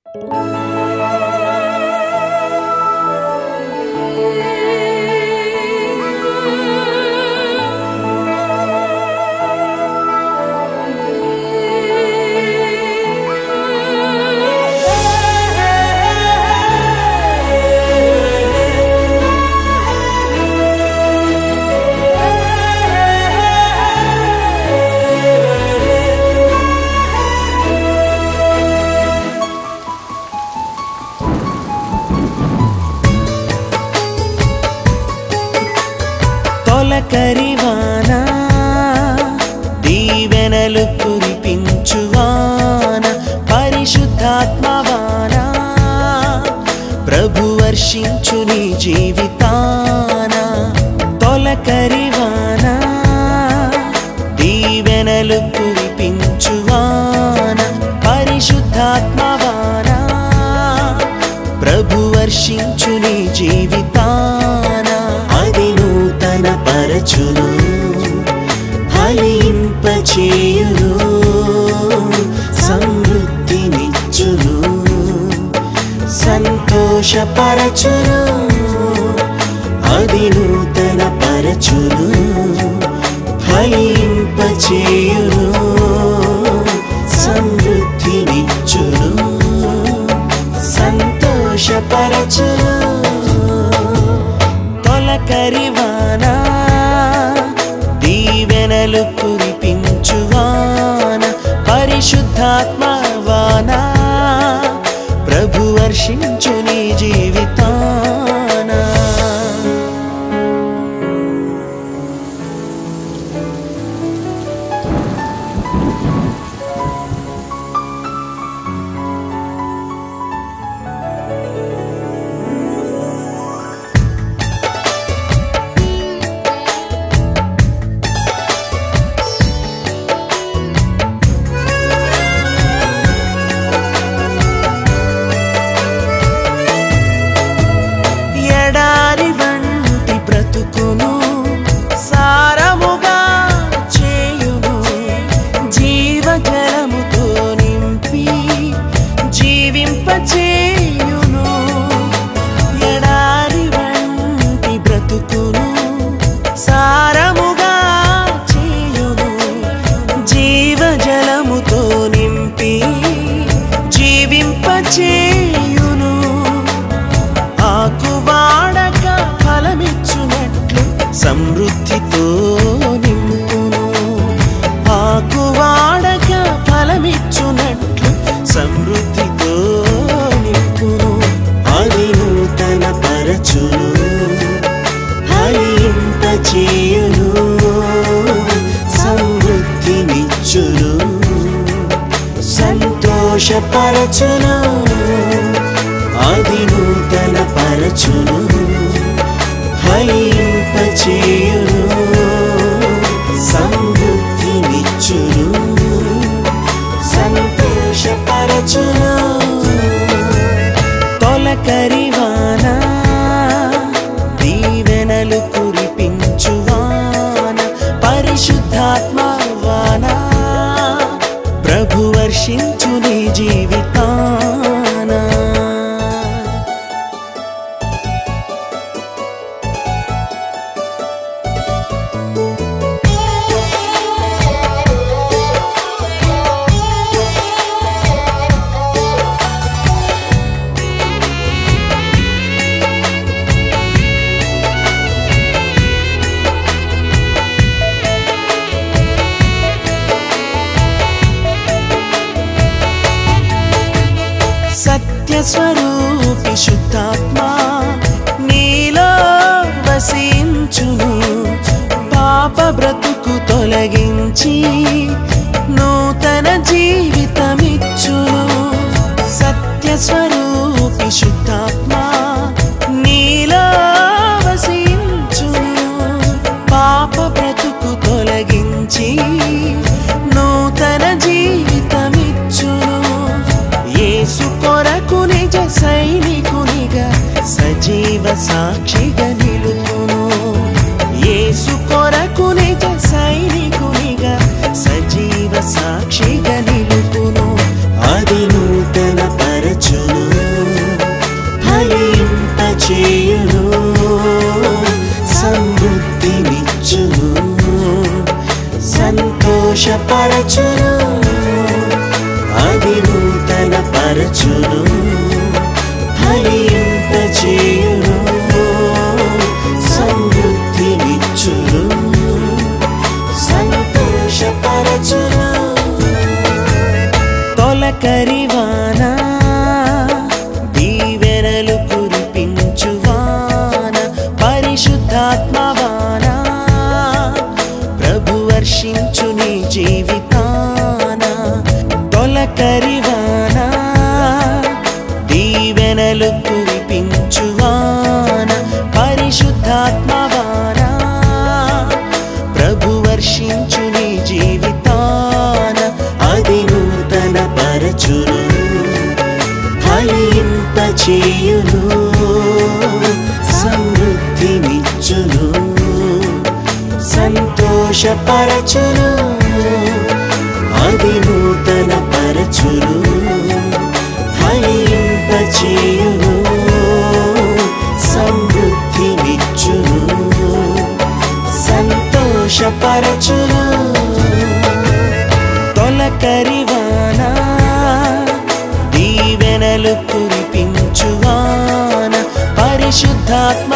తొలకరివానా దీవెనలు కురిపించువాన పరిశుద్ధాత్మవాన ప్రభు వర్షించు నీ జీవితాన తొలకరివాన దీవెనలు కురిపించువాన పరిశుద్ధాత్మవాన ప్రభు వర్షించు నీ జీవితాన అది నూతన పరచును ఫలింపచేయును సమృద్ధినిచ్చును సంతోషపరచును అది నూతన పరచును ఫలింపచేయును సమృద్ధినిచ్చును సంతోషపరచును తొలకరివానా దీవెనలు కురిపించువాన పరిశుద్ధాత్మవానా ప్రభు వర్షించు నీ జీవితానా ఎడారి వంటి బ్రతుకును సారముగా చేయును జీవజలముతో నింపి జీవింపచేయును ఎడారి వంటి బ్రతుకును సారముగా చేయును జీవజలముతో నింపి జీవింపచేయును ఆకువాడక ఫలమిచ్చునట్లు సమృద్ధితో నింపును ఆకువాడక ఫలమిచ్చునట్లు సమృద్ధితో నింపును అది నూతన పరచును ఫలింపచేయును సమృద్ధినిచ్చును సంతోషపరచును అది నూతన పరచును ఫలింపచేయును సమృద్ధినిచ్చును సంతోషపరచును తొలకరివానా దీవెనలు కురిపించువాన పరిశుద్ధాత్మవానా ప్రభు వర్షించు నీ జీవితానా సత్యస్వరూపి శుద్ధాత్మా నీలో వసించును పాప బ్రతుకు తొలగించి నూతన జీవితమిచ్చును సత్యస్వరూపి శుద్ధాత్మా నీలో వసించును పాప బ్రతుకు తొలగించి నూతన జీవితమిచ్చును యేసు కొరకు నిజ సైనికునిగా సజీవ సాక్షిగా నిలుపును యేసు కొరకు నిజ సైనికునిగా సజీవ సాక్షిగా నిలుపును అది నూతన పరచు చేయును సమృద్ధినిచ్చును సంతోషపరచును అది నూతన పరచును ఫలింపచేయును సమృద్ధినిచ్చును సంతోషపరచును తొలకరివానా దీవెనలు కురిపించువాన పరిశుద్ధాత్మ